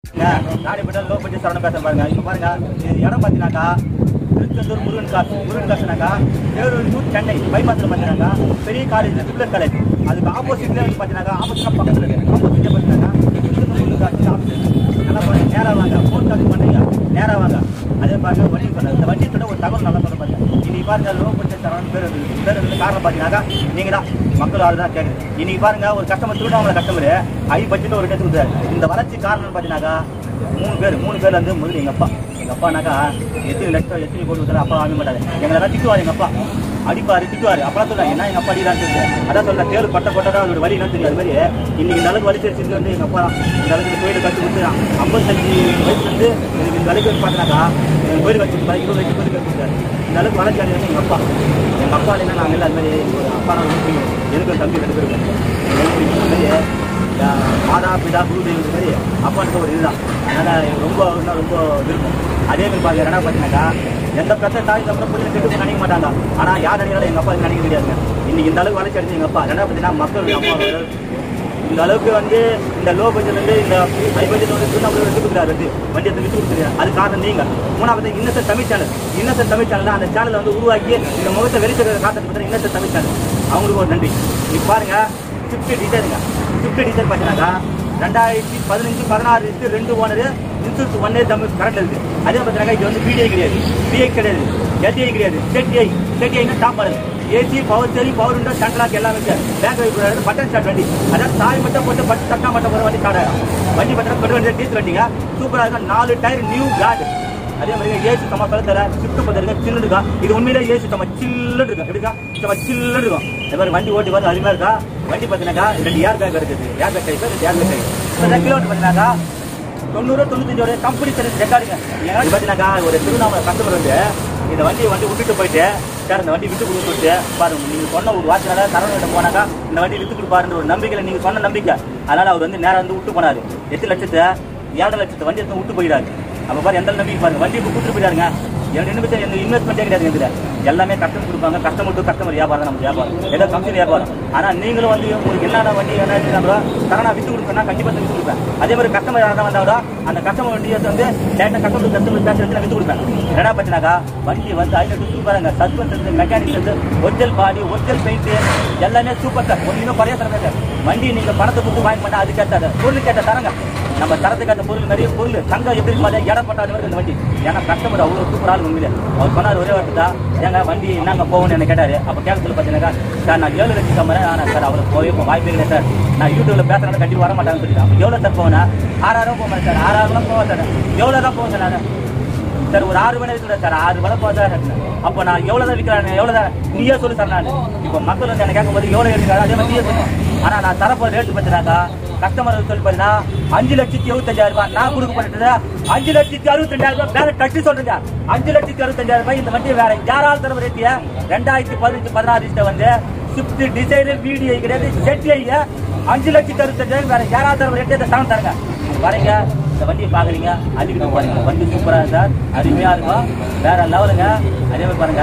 நாடிப்பட்ட low budget Saravana பேச பாருங்க இப்போ பாருங்க இது இடம் பார்த்தீங்கன்னாக்கா திருச்செந்தூர் முருகன் காசு முருகன் காசுனாக்கா வேலூர் டு சென்னை பைபாஸில் பார்த்தீங்கன்னாக்கா பெரிய காலேஜ் ட்ரிபிளர் காலேஜ் அதுக்கு ஆப்போசிட்ல வந்து பார்த்தீங்கன்னாக்கா ஆப்போசிட் பக்கத்தில் இருக்கு ஆப்போசிட்ல பார்த்தீங்கன்னாக்கா திருச்செந்தூர் முருகன் காசு ஆஃபீஸ் நல்லா பாருங்க நேராக வாங்க ஃபோன் கால் பண்ணுறீங்க நேராக வாங்க அதே பாருங்க வண்டி சொன்னேன் இந்த வண்டி சொன்ன ஒரு தகவல் நல்லா சொல்ல பாருங்க இன்னைக்கு பாருங்க லோ பட்ஜெட் சரவணன் பேர் இருக்குது பேர் இருக்குது காரணம் பார்த்தீங்கன்னாக்கா நீங்க தான் மக்கள் ஆள் தான் கேட்குது இன்னைக்கு பாருங்க ஒரு customer Tiruvannamalai customer high budget ஒரு டெஸ்ட் கொடுத்தாரு இந்த வளர்ச்சி காரணம் பார்த்தீங்கன்னாக்கா மூணு பேர் மூணு பேர் வந்து முதல்ல எங்க அப்பா எங்க அப்பானாக்கா எத்தனை லட்சம் எத்தனை கோடி கொடுத்தாரு அப்பா வாங்க மாட்டாரு எங்களை திட்டுவார் எங்க அப்பா அடிப்பாரு திட்டுவாரு அப்பலாம் சொல்ல என்ன எங்க அப்பா அடிக்கிறான்னு தெரியுது அதான் சொல்ல தேர்வு பட்ட பட்டதா அதோட வழி என்ன தெரியும் அது மாதிரி இன்னைக்கு இந்த அளவுக்கு வலி தெரிஞ்சது வந்து எங்க அப்பா தான் இந்த அளவுக்கு கோயில் கட்டி கொடுத்து ஐம்பத்தஞ்சு வயசுல இருந்து எனக்கு இந்த அளவுக்கு பார்த்தாக்கா எனக்கு கோயில் கட்டி கொடுத்தாரு இருபது வயசு கோயில் கட்டி கொடுத்தாரு இந்த அளவுக்கு வளர்ச்சி அடைஞ்சது எங்க அப்பா எங்க அப்பா இல்லைன்னா நாங்கள் எல்லாம் அது மாதிரி ஒரு அப்பா நான் ரொம்ப பிடிக்கும் எனக்கு ஒரு தம்பி ரெண்டு பேரும் இருக்காங்க. எனக்கு பிடிக்கும். அது மாதிரி ஆஹ், மாதா பிதா குரு தெய்வம் மாதிரி அப்பாவுக்கு ஒரு இதுதான் அதனால எனக்கு ரொம்ப அவருன்னா ரொம்ப விருப்பம் அதே மாதிரி பாருங்க என்ன பார்த்தீங்கன்னாக்கா எந்த பிரச்சனை தாய் தப்புற புரிய கெட்டு நினைக்க மாட்டாங்க ஆனா யார் நினைக்கிறாலும் எங்க அப்பா நினைக்க முடியாதுங்க இன்னைக்கு இந்த அளவுக்கு வளர்ச்சி அடைஞ்சு எங்க அப்பா ரெண்டாவது பார்த்தீங்கன்னா மக்கள் அப்பா இந்த அளவுக்கு வந்து இந்த லோ பட்ஜெட் வந்து இந்த ஹை பட்ஜெட் வந்து திருவண்ணாமலை விட்டு கொடுக்குறாரு வந்து வண்டி எடுத்து விட்டு கொடுக்குறாரு அது காரணம் நீங்க மூணாவது Innocent Tamil channel Innocent Tamil channel அந்த சேனலை வந்து உருவாக்கி இந்த முகத்தை வெளிச்செடுக்கிற காரணத்துக்கு பார்த்தா இன்னசென்ட் தமிழ் சேனல் அவங்களுக்கு ஒரு நன்றி இப்போ பாருங்க ஸ்விஃப்ட் டிசைனுங்க ஸ்விஃப்ட் டிசைன் பார்த்தீங்கன்னாக்கா ரெண்டாயிரத்தி பதினஞ்சு பதினாறு இருக்கு ரெண்டு owner insurance one year Tamil current இருக்கு அதே பார்த்தீங்கன்னா இது வந்து பிடிஐ கிடையாது பிஐ கிடையாது எல்டிஐ கிடையாது ஸ்டேட்ஐ ஸ்டேட்ஐனா top model AC power steering power window சென்ட்ராக் எல்லாமே இருக்கு பேக் வைப்பு பட்டன் ஸ்டார்ட் வண்டி அதாவது தாய் மட்டும் போட்டு பட்டு தட்டா மட்டும் போகிற வண்டி ஸ்டார்ட் ஆகும் வண்டி பார்த்தீங்கன்னா பெட்ரோல் வண்டி டீசல் வண்டிங்க சூப்பராக இருக்கும் நாலு டயர் நியூ பிராண்ட் அதே மாதிரி ஏசி தம்மா கழுத்தர ஷிஃப்ட் பார்த்துருக்க சில்லு இருக்கா இது உண்மையிலே ஏசி தம்மா சில்லு இருக்கா எப்படிக்கா சும்மா சில்லு இருக்கும் இந்த மாதிரி வண்டி ஓட்டி பார்த்து அருமையா இருக்கா வண்டி பார்த்தீங்கன்னாக்கா ரெண்டு ஏர் பேக் இருக்குது ஏர் பேக் டைப் ரெண்டு ஏர் பேக் டைப் இப்போ கிலோமீட்டர் பார்த்தீங்கன்னாக்கா தொண்ணூறு தொண்ணூத்தஞ்சோட கம்பெனி சர்வீஸ் ரெக்கார்டுங்க ஏன்னா இது பார்த்தீங்கன்னாக்கா ஒரு திருவண்ணாமலை கஸ்டமர் வந்து இந்த வண்டியை வண்டி விட்டுட்டு போயிட்டு சார் இந்த வண்டி விட்டு கொடுத்து சொல்லிட்டு பாருங்க நீங்க சொன்ன ஒரு வார்த்தையால தரவங்கிட்ட போனாக்கா இந்த வண்டி விட்டு கொடுப்பாருன்ற ஒரு நம்பிக்கையில நீங்க சொன்ன நம்பிக்கை அதனால அவர் வந்து நேரா வந்து விட்டு போனாரு எட்டு லட்சத்தை ஏழரை லட்சத்தை வண்டி எடுத்து விட்டு போயிடாரு அப்ப பாரு எந்த நம்பிக்கை பாருங்க வண்டி இப்போ கொடுத்துட்டு போயிடாருங்க எனக்கு ரெண்டு பேரும் எந்த இன்வெஸ்ட்மெண்ட்டே கிடையாது இதுல எல்லாமே கஸ்டமர் கொடுப்பாங்க கஸ்டமர் டு கஸ்டமர் வியாபாரம் தான் நம்ம வியாபாரம் ஏதோ கம்பெனி வியாபாரம் ஆனா நீங்களும் வந்து உங்களுக்கு என்னென்ன வண்டி என்ன இருந்தாங்களோ தரனா வித்து கொடுப்பேன்னா கண்டிப்பா வித்து கொடுப்பேன் அதே மாதிரி கஸ்டமர் யாராவது வந்தாலும் அந்த கஸ்டமர் வண்டியை வந்து டேரக்டா கஸ்டமர் கஸ்டமர் பேச வச்சு நான் வித்து கொடுப்பேன் என்னடா பார்த்தீங்கன்னாக்கா வண்டி வந்து ஐநூறு சூப்பராக பாருங்க சஸ்பென்ஸ் இருந்து மெக்கானிக்ஸ் இருந்து ஒரிஜினல் பாடி ஒரிஜினல் பெயிண்ட் எல்லாமே சூப்பர் சார் ஒன்றுமே குறைய தரங்க சார் வண்டி நீங்க பணத்தை கொடுத்து வாங்கி பண்ணா அது கேட்டாது பொருள் கேட்ட தரங்க நம்ம தரத்துக்கு அந்த பொருள் நிறைய பொருள் தங்கம் எப்படி இருப்பாங்க இடம் பட்டாது வரைக்கும் இந்த வண்டி ஏன்னா கஸ்டமர் அவ்வளோ சூப்பர் ஆள் உண்மையிலே அவர் சொன்னார் ஒரே வார்த்தை தான் ஏங்க வண்டி என்னங்க போகணும்னு என்ன கேட்டாரு அப்போ கேட்கறதுல பார்த்தீங்கன்னா சார் நான் ஏழு லட்சம் கம்பெனி ஆனால் சார் அவருக்கு போய் இப்போ வாய்ப்பே இல்லை சார் நான் யூடியூப்ல பேசுறேன் கண்டிப்பாக வர மாட்டாங்கன்னு சொல்லிட்டு அப்போ எவ்வளோ சார் போவேனா ஆறாயிரம் போக மாட்டேன் சார் ஆறாயிரம் போவேன் சார் எவ்வளோ தான் போவேன் சார் நான் சார் ஒரு ஆறு மணி இருக்குது சார் ஆறு மணி போதா அப்போ நான் எவ்வளோ தான் விற்கிறேன் எவ்வளோ தான் நீயே சொல்லு சார் நான் இப்போ மக்கள் வந்து என்ன கேட்கும்போது எவ்வளோ எடுக்கிறாரு அதே மாதிரி நீயே சொல்லு ஆனால் நான் தரப்போ ரேட்டு பார்த்தீங்கன்னாக்கா கஸ்டமர் சொல்லி பார்த்தீங்கன்னா அஞ்சு லட்சத்தி எழுபத்தஞ்சாயிரம் ரூபாய் நான் கொடுக்க போறது அஞ்சு லட்சத்தி அறுபத்தஞ்சாயிரம் ரூபாய் வேற டச்சு சொல்றீங்க அஞ்சு லட்சத்தி அறுபத்தஞ்சாயிரம் ரூபாய் இந்த வண்டி வேற யாரால் தர ரேட்டிய ரெண்டாயிரத்தி பதினஞ்சு பதினாறு வந்து ஸ்விஃப்ட் டிசைனர் வீடியோ கிடையாது செட்லைய அஞ்சு லட்சத்தி அறுபத்தஞ்சாயிரம் வேற யாராவது தர ரேட்டே இந்த சாங் தரங்க வரீங்க இந்த வண்டியை பாக்குறீங்க அள்ளிக்கிட்டு போறீங்க வண்டி சூப்பரா இருந்தா அருமையா இருக்கும் வேற லெவலுங்க அதே மாதிரி பாருங்க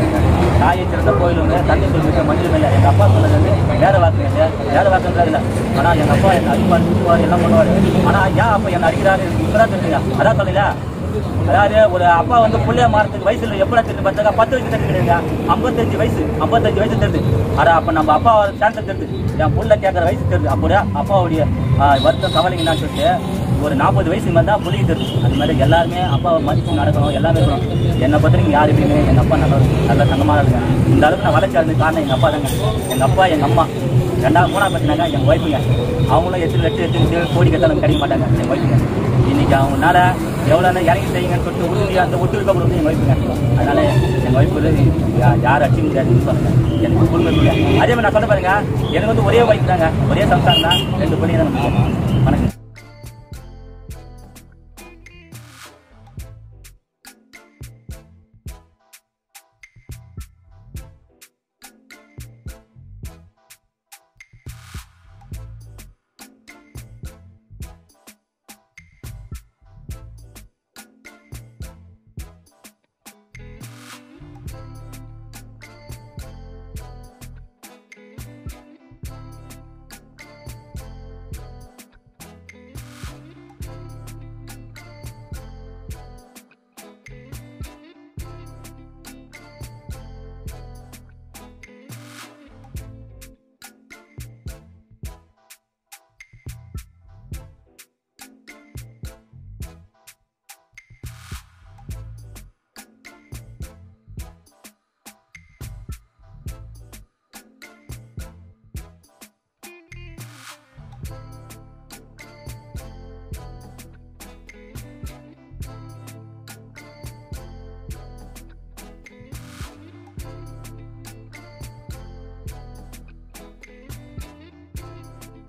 தாயை சிறந்த கோயிலுங்க தந்தை சொல்லிட்டு மஞ்சள் மேல எங்க அப்பா சொன்னது வந்து வேற வாக்குங்க வேற வாக்குன்றது இல்ல ஆனா எங்க அப்பா என்ன அடிப்பாரு திட்டுவாரு எல்லாம் பண்ணுவாரு ஆனா ஏன் அப்பா என்ன அடிக்கிறாரு எனக்கு இப்பதான் தெரியுங்க அதான் சொல்லல அதாவது ஒரு அப்பா வந்து பிள்ளைய மாறதுக்கு வயசுல எப்படி தெரிஞ்சு பார்த்தாக்கா பத்து வயசு தெரிஞ்சு கிடையாது ஐம்பத்தஞ்சு வயசு ஐம்பத்தஞ்சு வயசு தெரியுது ஆனா அப்ப நம்ம அப்பா சான்ஸ் தெரியுது என் புள்ள கேட்கற வயசு தெரியுது அப்போ அப்பாவுடைய ஆஹ், வருத்தம் கவலைங்க என்னன்னு சொல்லிட்டு ஒரு நாற்பது வயசு மேலே தான் புள்ளி தெரியும் அது மாதிரி எல்லாருமே அப்பாவை மதிச்சு நடக்கணும் எல்லாமே இருக்கணும் என்னை பத்திரிக்கை யார் எப்படியுமே எங்கள் அப்பா நல்ல நல்ல சங்கமாக இருங்க இந்த அளவுக்கு நான் வளர்ச்சி ஆனதுக்கு காரணம் எங்கள் அப்பா தாங்க எங்கள் அப்பா எங்கள் அம்மா ரெண்டாவது மூணாவது பார்த்தீங்கன்னா எங்கள் ஒய்ஃபுங்க அவங்களும் எட்டு லட்சம் எட்டு லட்சம் கோடி கட்டாலும் கிடைக்க மாட்டாங்க எங்கள் ஒய்ஃபுங்க இன்னைக்கு அவங்களால எவ்வளோ இறங்கி செய்யுங்கன்னு சொல்லிட்டு உறுதியாக அந்த ஒத்துழைக்க கொடுத்து எங்கள் ஒய்ஃபுங்க அதனால எங்கள் ஒய்ஃப் வந்து யா- யார் அடிச்சு முடியாதுன்னு சொல்லுங்க எனக்கு குடும்பம் இல்லை அதே மாதிரி நான் சொல்ல பாருங்க எனக்கு வந்து ஒரே ஒய்ஃப் தாங்க ஒரே சம்சாரம் தான் ரெண்டு பிள்ளைங்க தான் நமக்கு. வணக்கம்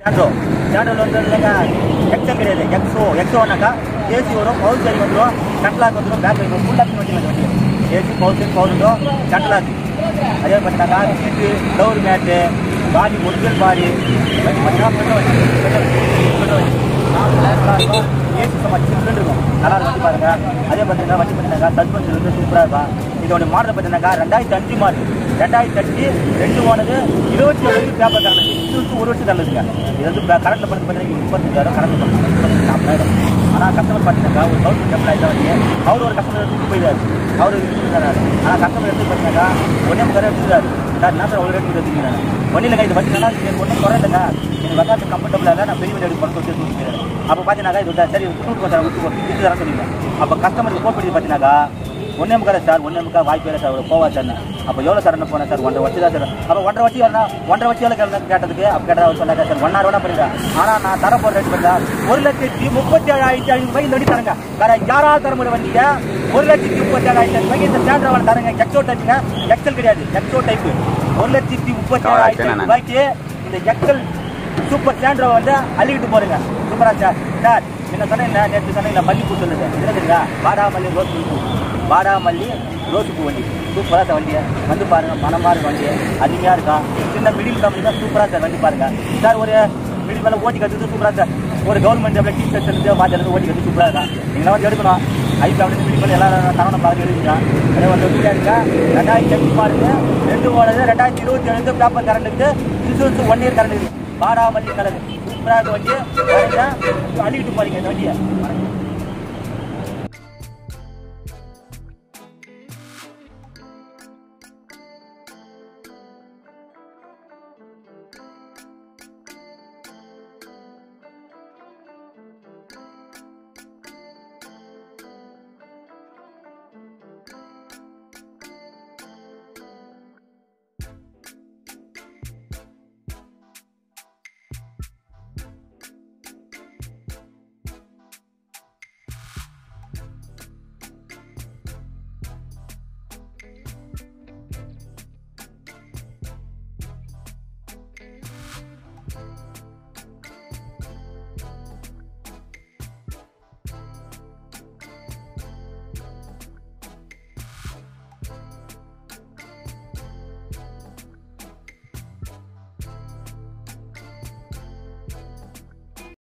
சாண்டோ சாண்டோல வந்து இல்லைங்க எக்ஸல் கிடையாது எக்ஸோ எக்ஸோனாக்கா ஏசி வரும் பவுல் சரி வந்துடும் கட்லாக் வந்துடும் பேக் வந்துடும் ஃபுல் ஆப்ஷன் வச்சுக்கலாம் வண்டி ஏசி பவுல் சரி பவுல் வந்துடும் கட்லாக் அதே பார்த்தீங்கன்னாக்கா சீட்டு டோர் மேட்டு பாடி ஒரிஜினல் பாடி பார்த்தீங்கன்னா பெட்ரோல் வண்டி பெட்ரோல் பெட்ரோல் வண்டி ஏசி சும்மா சில்லுன்னு இருக்கும் நல்லா இருக்கும் வண்டி பாருங்க அதே பார்த்தீங்கன்னா வண்டி பார்த்தீங்கன்னா சஸ்பென்ஷன் வந்து சூப்பராக இருக்கும் இதோட மாடல் பார்த்தீங்கன்னாக்கா ரெண்டாயிரத்தி அஞ்சு மாடல் ரெண்டாயிரத்தி அஞ்சு ரெண்டு ஓனது இருபத்தி ஏழு பேப்பர் தரல இது வந்து ஒரு வருஷம் தரலுங்க இது வந்து கரண்ட்ல படுத்து பார்த்தீங்கன்னா முப்பத்தஞ்சாயிரம் கரண்ட் படுத்து நாற்பதாயிரம் ஆனால் கஸ்டமர் பார்த்தீங்கன்னாக்கா ஒரு கவர்மெண்ட் எம்ப்ளாய் தான் வந்து அவர் ஒரு கஸ்டமர் எடுத்து போயிடாரு அவர் இருக்கிறாரு ஆனால் கஸ்டமர் எடுத்து பார்த்தீங்கன்னாக்கா ஒன்னே முக்காரம் எடுத்துக்கிறாரு சார் என்ன சார் ஒரு ரேட் எடுத்துக்கிறாங்க ஒன்றும் இல்லைங்க இது பார்த்தீங்கன்னா இது ஒன்றும் குறையில்லைங்க எனக்கு வந்தாச்சு கம்ஃபர்டபுளாக இல்லை நான் பெரிய வீடு எடுத்து பண்ணி சொல்லி சொல்லிக்கிறேன் அப்போ பார்த்தீங்கன்னாக்கா இது வந்து சரி நூறு கொஞ்சம் விட்டு போட்டு இது தர சொல்லிங்க அப்போ கஸ்டமருக்கு ஃபோன் பண்ணி பார்த்தீங்கன்னாக்கா ஒன்றே முக்கால சார் ஒன்றே முக்கா வாய்ப்பு இல்லை சார் போவா சார் அப்போ எவ்வளோ சார் என்ன போனேன் சார் ஒன்றரை வச்சு தான் சார் அப்போ ஒன்றரை வச்சு வரணும் ஒன்றரை வச்சு எவ்வளோ கேட்டது கேட்டதுக்கு அப்போ கேட்டா அவர் சொன்னாங்க சார் ஒன் ஹவர் வேணா பண்ணிட்டேன் ஆனால் நான் தர போகிற ரேட் பண்ணா ஒரு லட்சத்தி முப்பத்தி ஏழாயிரத்தி ஐநூறு ரூபாய் நொடி தரங்க வேற யாராவது தர முடியும் வண்டியை ஒரு லட்சத்தி முப்பத்தி ஏழாயிரத்தி ஐநூறு ரூபாய்க்கு இந்த ஸ்டாண்டர்ட் தரங்க எக்ஸோ டைப்புங்க எக்ஸல் கிடையாது எக்ஸோ டைப்பு ஒரு லட்சத்தி முப்பத்தி ஏழாயிரத்தி ஐநூறு ரூபாய்க்கு இந்த எக்ஸல் சூப்பர் ஸ்டாண்டரை வந்து அள்ளிக்கிட்டு போறீங்க சூப்பரா சார் சார் என்ன சொன்னேன் நேற்று சொன்னேன் மல்லி பூ சொல்லுது என்ன தெரியுங்களா வாடாமல்லி ரோஸ் பூ வாடாமல்லி ரோஸ் பூ வண்டி சூப்பராக சார் வண்டியை வந்து பாருங்க மனமா இருக்கு வண்டி அதிகமாக இருக்கும் சின்ன மிடில் கம்பெனி தான் சூப்பராக சார் வண்டி பாருங்க சார் ஒரு மிடில் மேலே ஓட்டி கற்றுது சூப்பராக சார் ஒரு கவர்மெண்ட் ஜாப்ல டீச்சர்ஸ் இருந்து மாத்திரம் ஓட்டி கற்று சூப்பராக இருக்கும் நீங்களாம் வந்து எடுக்கணும் ஐ ஃபேமிலி மிடில் மேலே எல்லாரும் தரணும் பார்த்து எடுத்துங்க அதே வந்து வண்டியாக இருக்கா ரெண்டாயிரத்தி அஞ்சு பாருங்க ரெண்டு ஓடுது ரெண்டாயிரத்தி இருபத்தி ஏழு பேப்பர் கரண்ட் இருக்குது இன்சூரன்ஸ் ஒன் இயர் கரண்ட் இருக்குது வாடாமல்லி கலர் சூப்பராக இருக்க வண்டி பாருங்க அள்ளிக்கிட்டு போறீங்க இந்த வண்டியை